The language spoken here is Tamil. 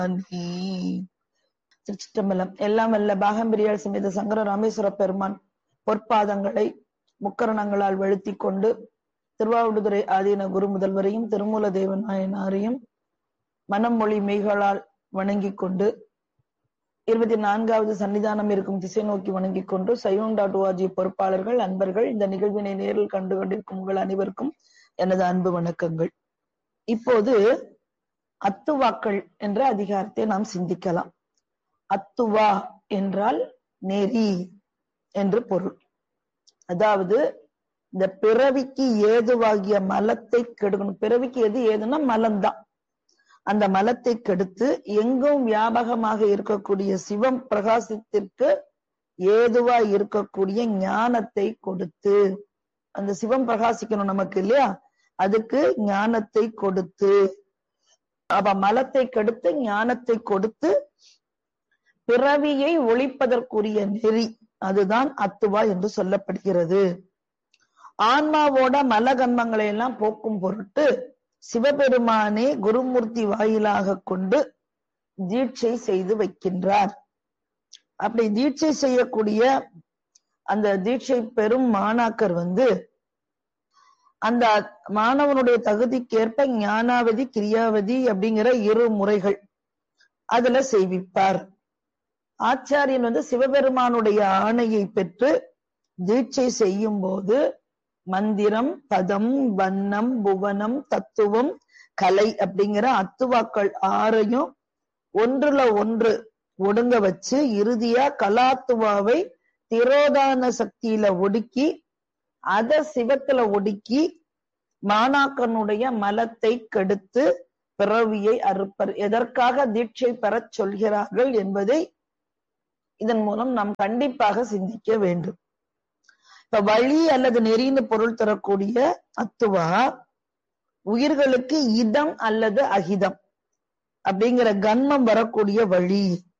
நன்றி திருச்சிட்டம்பலம் எல்லாம் வல்ல பாகம்பிரியால் சமேத சங்கர ராமேஸ்வர பெருமான் பொற்பாதங்களை முக்கரணங்களால் வெளுத்தி கொண்டு திருவாவடுதுறை ஆதீன குரு முதல்வரையும் திருமூல தேவன் நாயனாரையும் மனம் மொழி மெய்களால் வணங்கிக் கொண்டு இருபத்தி நான்காவது சன்னிதானம் இருக்கும் திசை நோக்கி வணங்கிக் கொண்டு சைவம் டாட் ஓஆர்ஜி பொறுப்பாளர்கள் அன்பர்கள் இந்த நிகழ்வினை நேரில் கண்டு கொண்டிருக்கும் உங்கள் அனைவருக்கும் எனது அன்பு வணக்கங்கள் இப்போது அத்துவாக்கள் என்ற அதிகாரத்தை நாம் சிந்திக்கலாம் அத்துவா என்றால் நெறி என்று பொருள் அதாவது இந்த பிறவிக்கு ஏதுவாகிய மலத்தை கெடுக்கணும் பிறவிக்கு எது ஏதுன்னா மலம்தான் அந்த மலத்தை கெடுத்து எங்கும் வியாபகமாக இருக்கக்கூடிய சிவம் பிரகாசத்திற்கு ஏதுவா இருக்கக்கூடிய ஞானத்தை கொடுத்து அந்த சிவம் பிரகாசிக்கணும் நமக்கு இல்லையா அதுக்கு ஞானத்தை கொடுத்து அப்ப மலத்தை கெடுத்து ஞானத்தை கொடுத்து பிறவியை ஒழிப்பதற்குரிய நெறி அதுதான் அத்துவா என்று சொல்லப்படுகிறது ஆன்மாவோட மலகன்மங்களை எல்லாம் போக்கும் பொருட்டு சிவபெருமானே குருமூர்த்தி வாயிலாக கொண்டு தீட்சை செய்து வைக்கின்றார் அப்படி தீட்சை செய்யக்கூடிய அந்த தீட்சை பெரும் மாணாக்கர் வந்து அந்த மாணவனுடைய தகுதிக்கேற்ப ஞானாவதி கிரியாவதி அப்படிங்கிற இரு முறைகள் அதுல செய்விப்பார் ஆச்சாரியன் வந்து சிவபெருமானுடைய ஆணையை பெற்று தீட்சை செய்யும் போது மந்திரம் பதம் வண்ணம் புவனம் தத்துவம் கலை அப்படிங்கிற அத்துவாக்கள் ஆறையும் ஒன்றுல ஒன்று ஒடுங்க வச்சு இறுதியா கலாத்துவாவை திரோதான சக்தியில ஒடுக்கி அத சிவத்துல ஒடுக்கி மாணாக்கனுடைய மலத்தை கெடுத்து பிறவியை அறுப்பர் எதற்காக தீட்சை பெறச் சொல்கிறார்கள் என்பதை இதன் மூலம் நாம் கண்டிப்பாக சிந்திக்க வேண்டும் இப்ப வழி அல்லது நெறின்னு பொருள் தரக்கூடிய அத்துவா உயிர்களுக்கு இதம் அல்லது அகிதம் அப்படிங்கிற கன்மம் வரக்கூடிய வழி